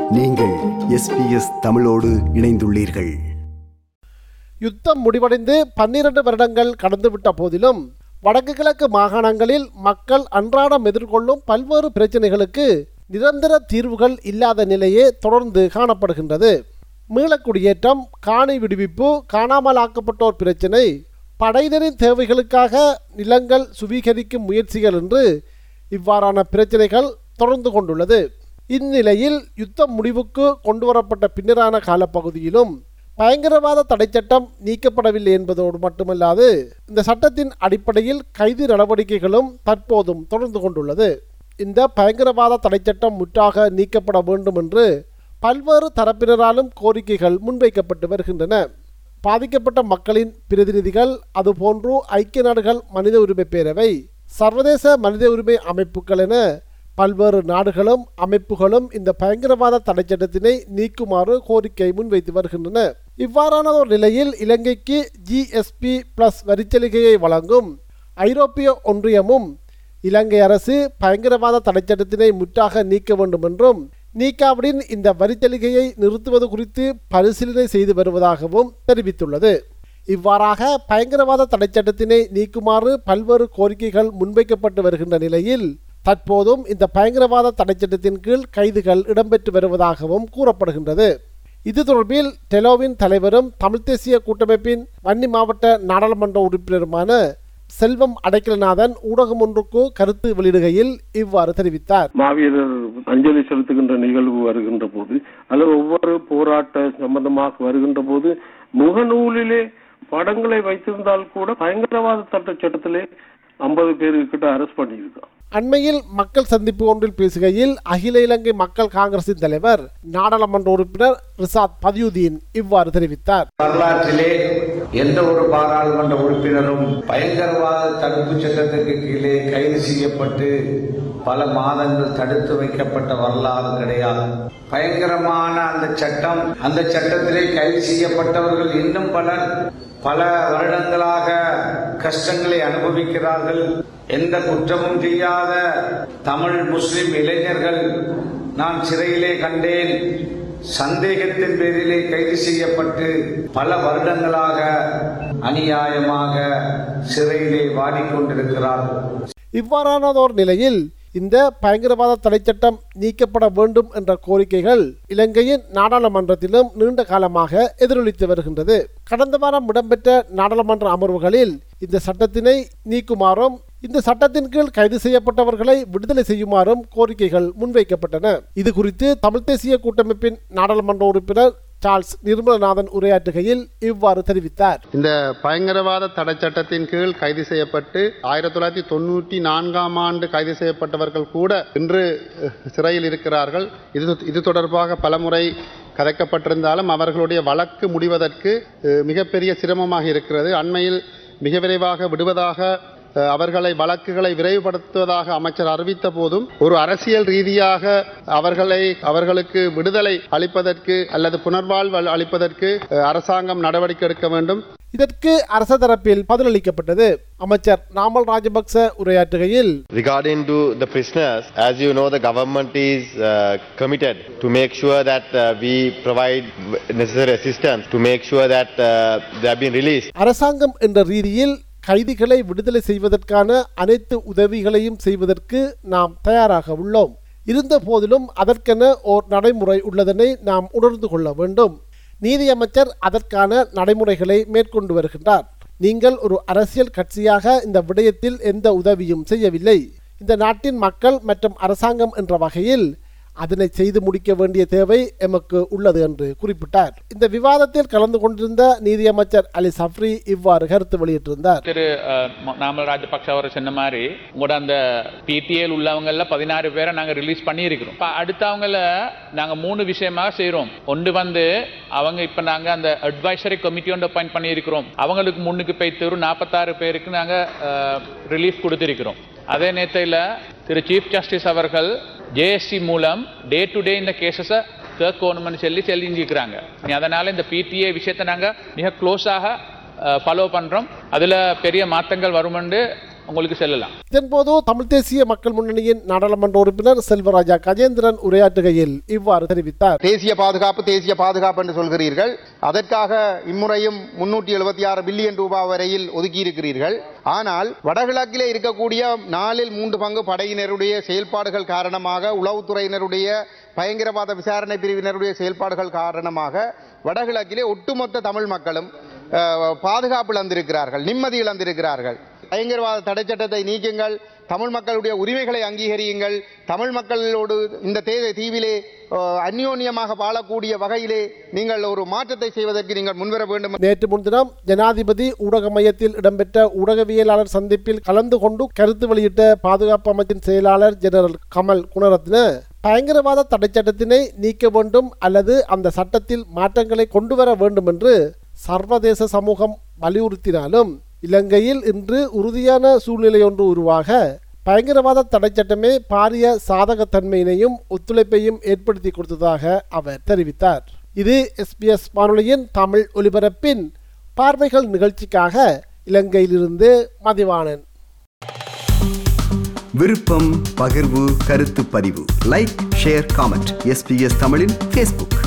நீங்கள் எஸ்பிஎஸ் தமிழோடு இணைந்துள்ளீர்கள் யுத்தம் முடிவடைந்து பன்னிரண்டு வருடங்கள் கடந்துவிட்ட போதிலும் வடக்கு கிழக்கு மாகாணங்களில் மக்கள் அன்றாடம் எதிர்கொள்ளும் பல்வேறு பிரச்சனைகளுக்கு நிரந்தர தீர்வுகள் இல்லாத நிலையே தொடர்ந்து காணப்படுகின்றது மீளக்குடியேற்றம் காணி விடுவிப்பு காணாமலாக்கப்பட்டோர் பிரச்சினை படையினரின் தேவைகளுக்காக நிலங்கள் சுவீகரிக்கும் முயற்சிகள் என்று இவ்வாறான பிரச்சனைகள் தொடர்ந்து கொண்டுள்ளது இந்நிலையில் யுத்தம் முடிவுக்கு கொண்டுவரப்பட்ட பின்னரான காலப்பகுதியிலும் பயங்கரவாத தடைச்சட்டம் நீக்கப்படவில்லை என்பதோடு மட்டுமல்லாது இந்த சட்டத்தின் அடிப்படையில் கைது நடவடிக்கைகளும் தற்போதும் தொடர்ந்து கொண்டுள்ளது இந்த பயங்கரவாத தடைச்சட்டம் முற்றாக நீக்கப்பட வேண்டும் என்று பல்வேறு தரப்பினராலும் கோரிக்கைகள் முன்வைக்கப்பட்டு வருகின்றன பாதிக்கப்பட்ட மக்களின் பிரதிநிதிகள் அதுபோன்று ஐக்கிய நாடுகள் மனித உரிமை பேரவை சர்வதேச மனித உரிமை அமைப்புகள் என பல்வேறு நாடுகளும் அமைப்புகளும் இந்த பயங்கரவாத தடைச்சட்டத்தினை நீக்குமாறு கோரிக்கை முன்வைத்து வருகின்றன இவ்வாறான ஒரு நிலையில் இலங்கைக்கு ஜிஎஸ்பி பிளஸ் வரிச்சலுகையை வழங்கும் ஐரோப்பிய ஒன்றியமும் இலங்கை அரசு பயங்கரவாத தடைச்சட்டத்தினை முற்றாக நீக்க வேண்டும் என்றும் நீக்காவிடின் இந்த வரிச்சலுகையை நிறுத்துவது குறித்து பரிசீலனை செய்து வருவதாகவும் தெரிவித்துள்ளது இவ்வாறாக பயங்கரவாத தடைச்சட்டத்தினை நீக்குமாறு பல்வேறு கோரிக்கைகள் முன்வைக்கப்பட்டு வருகின்ற நிலையில் தற்போதும் இந்த பயங்கரவாத தடைச்சட்டத்தின் கீழ் கைதுகள் இடம்பெற்று வருவதாகவும் கூறப்படுகின்றது இது தொடர்பில் டெலோவின் தலைவரும் தமிழ்த் தேசிய கூட்டமைப்பின் வன்னி மாவட்ட நாடாளுமன்ற உறுப்பினருமான செல்வம் அடைக்கலநாதன் ஊடகம் ஒன்றுக்கு கருத்து வெளியிடுகையில் இவ்வாறு தெரிவித்தார் மாவீரர் அஞ்சலி செலுத்துகின்ற நிகழ்வு வருகின்ற போது அல்லது ஒவ்வொரு போராட்ட சம்பந்தமாக வருகின்ற போது முகநூலிலே படங்களை வைத்திருந்தால் கூட பயங்கரவாத சட்ட சட்டத்திலே ஐம்பது பேருக்கிட்ட அரெஸ்ட் பண்ணியிருக்கான் அண்மையில் மக்கள் சந்திப்பு ஒன்றில் பேசுகையில் அகில இலங்கை மக்கள் காங்கிரசின் தலைவர் நாடாளுமன்ற உறுப்பினர் ரிசாத் பதியுதீன் இவ்வாறு தெரிவித்தார் வரலாற்றிலே எந்த ஒரு பாராளுமன்ற உறுப்பினரும் பயங்கரவாத தடுப்பு சட்டத்துக்கு கீழே கைது செய்யப்பட்டு பல மாதங்கள் தடுத்து வைக்கப்பட்ட வரலாறு கிடையாது பயங்கரமான அந்த சட்டம் அந்த சட்டத்திலே கைது செய்யப்பட்டவர்கள் இன்னும் பலர் பல வருடங்களாக கஷ்டங்களை அனுபவிக்கிறார்கள் எந்த குற்றமும் செய்யாத தமிழ் முஸ்லிம் இளைஞர்கள் நான் சிறையிலே கண்டேன் சந்தேகத்தின் பேரிலே கைது செய்யப்பட்டு பல வருடங்களாக அநியாயமாக சிறையிலே வாடிக்கொண்டிருக்கிறார்கள் இவ்வாறானதோர் நிலையில் இந்த பயங்கரவாத தடைச்சட்டம் நீக்கப்பட வேண்டும் என்ற கோரிக்கைகள் இலங்கையின் நாடாளுமன்றத்திலும் நீண்ட காலமாக எதிரொலித்து வருகின்றது கடந்த வாரம் இடம்பெற்ற நாடாளுமன்ற அமர்வுகளில் இந்த சட்டத்தினை நீக்குமாறும் இந்த சட்டத்தின் கீழ் கைது செய்யப்பட்டவர்களை விடுதலை செய்யுமாறும் கோரிக்கைகள் முன்வைக்கப்பட்டன இது குறித்து தமிழ்த் தேசிய கூட்டமைப்பின் நாடாளுமன்ற உறுப்பினர் சார்ல்ஸ் நிர்மலநாதன் உரையாற்றுகையில் இவ்வாறு தெரிவித்தார் இந்த பயங்கரவாத தடை சட்டத்தின் கீழ் கைது செய்யப்பட்டு ஆயிரத்தி தொள்ளாயிரத்தி தொண்ணூற்றி நான்காம் ஆண்டு கைது செய்யப்பட்டவர்கள் கூட இன்று அஹ், சிறையில் இருக்கிறார்கள் இது இது தொடர்பாக பலமுறை கதைக்கப்பட்டிருந்தாலும் அவர்களுடைய வழக்கு முடிவதற்கு அஹ், மிகப்பெரிய சிரமமாக இருக்கிறது அண்மையில் மிக விரைவாக விடுவதாக அஹ், அவர்களை வழக்குகளை விரைவுபடுத்துவதாக அமைச்சர் அறிவித்த போதும் ஒரு அரசியல் ரீதியாக அவர்களை அவர்களுக்கு விடுதலை அளிப்பதற்கு அல்லது புனர்வாழ்வு அளி- அளிப்பதற்கு அஹ், அரசாங்கம் நடவடிக்கை எடுக்க வேண்டும் இதற்கு அரச தரப்பில் பதிலளிக்கப்பட்டது அமைச்சர் நாமல் ராஜபக்ச உரையாற்றுகையில் Regarding to the prisoners, as you know, the government is uh, committed to make sure that uh, we provide necessary assistance to make sure that uh, they have been released. அரசாங்கம் என்ற ரீதியில் கைதிகளை விடுதலை செய்வதற்கான அனைத்து உதவிகளையும் செய்வதற்கு நாம் தயாராக உள்ளோம் இருந்த போதிலும் அதற்கென ஓர் நடைமுறை உள்ளதனை நாம் உணர்ந்து கொள்ள வேண்டும் நீதியமைச்சர் அதற்கான நடைமுறைகளை மேற்கொண்டு வருகின்றார் நீங்கள் ஒரு அரசியல் கட்சியாக இந்த விடயத்தில் எந்த உதவியும் செய்யவில்லை இந்த நாட்டின் மக்கள் மற்றும் அரசாங்கம் என்ற வகையில் அதனை செய்து முடிக்க வேண்டிய தேவை எமக்கு உள்ளது என்று குறிப்பிட்டார் இந்த விவாதத்தில் கலந்து கொண்டிருந்த நீதியமைச்சர் அலி சஃப்ரி இவ்வாறு கருத்து வெளியிட்டிருந்தார் திரு அஹ், ம- நாமல் ராஜபக்ஷ அவர் சொன்ன மாதிரி உங்களோட அந்த பிடிஏல உள்ளவங்கள பதினாறு பேரை நாங்க ரிலீஸ் பண்ணியிருக்கிறோம் இப்ப அடுத்தவங்கள நாங்க மூணு விஷயமாக செய்றோம் ஒன்று வந்து அவங்க இப்ப நாங்க அந்த அட்வைசரி கமிட்டி ஒன்று அப்பாயிண்ட் பண்ணியிருக்கிறோம் அவங்களுக்கு முன்னுக்கு போய் ஒரு நாற்பத்தாறு பேருக்கு நாங்க ரிலீஃப் கொடுத்திருக்கிறோம் அதே நேரத்தில் திரு சீஃப் ஜஸ்டிஸ் அவர்கள் ஜேஎஸ்சி மூலம் டே டு டே இந்த கேசஸை கேட்கணும்னு சொல்லி செல்லிஞ்சிக்கிறாங்க அதனால இந்த பிடிஏ விஷயத்தை நாங்க மிக க்ளோஸாக ஃபாலோ பண்ணுறோம் அதில் பெரிய மாற்றங்கள் வருமென்று உங்களுக்கு செல்லலாம் இதன்போது தமிழ் தேசிய மக்கள் முன்னணியின் நாடாளுமன்ற உறுப்பினர் செல்வராஜா கஜேந்திரன் உரையாற்றுகையில் இவ்வாறு தெரிவித்தார் தேசிய பாதுகாப்பு தேசிய பாதுகாப்பு என்று சொல்கிறீர்கள் அதற்காக இம்முறையும் முன்னூற்றி எழுபத்தி ஆறு பில்லியன் ரூபாய் வரையில் ஒதுக்கியிருக்கிறீர்கள் ஆனால் வடகிழக்கிலே இருக்கக்கூடிய நாலில் மூன்று பங்கு படையினருடைய செயல்பாடுகள் காரணமாக உளவுத்துறையினருடைய பயங்கரவாத விசாரணை பிரிவினருடைய செயல்பாடுகள் காரணமாக வடகிழக்கிலே ஒட்டுமொத்த தமிழ் மக்களும் அஹ், பாதுகாப்பு இழந்திருக்கிறார்கள் நிம்மதி இழந்திருக்கிறார்கள் பயங்கரவாத தடை சட்டத்தை நீக்குங்கள் தமிழ் மக்களுடைய உரிமைகளை அங்கீகரியுங்கள் தமிழ் மக்களோடு இந்த தே தீவிலே அஹ், அந்யோன்யமாக வாழக்கூடிய வகையிலே நீங்கள் ஒரு மாற்றத்தை செய்வதற்கு நீங்கள் முன்வர வேண்டும் நேற்று முன்தினம் ஜனாதிபதி ஊடக மையத்தில் இடம்பெற்ற ஊடகவியலாளர் சந்திப்பில் கலந்து கொண்டு கருத்து வெளியிட்ட பாதுகாப்பு அமைச்சின் செயலாளர் ஜெனரல் கமல் குணரத்ன பயங்கரவாத தடைச்சட்டத்தினை நீக்க வேண்டும் அல்லது அந்த சட்டத்தில் மாற்றங்களை கொண்டு வர வேண்டும் என்று சர்வதேச சமூகம் வலியுறுத்தினாலும் இலங்கையில் இன்று உறுதியான சூழ்நிலை ஒன்று உருவாக பயங்கரவாத தடைச்சட்டமே பாரிய சாதகத்தன்மையினையும் ஒத்துழைப்பையும் ஏற்படுத்தி கொடுத்ததாக அவர் தெரிவித்தார் இது எஸ்பிஎஸ் வானொலியின் தமிழ் ஒலிபரப்பின் பார்வைகள் நிகழ்ச்சிக்காக இலங்கையிலிருந்து மதிவாணன் விருப்பம் பகிர்வு கருத்து பதிவு லைக் ஷேர் காமெண்ட் எஸ்பிஎஸ் தமிழின் ஃபேஸ்புக்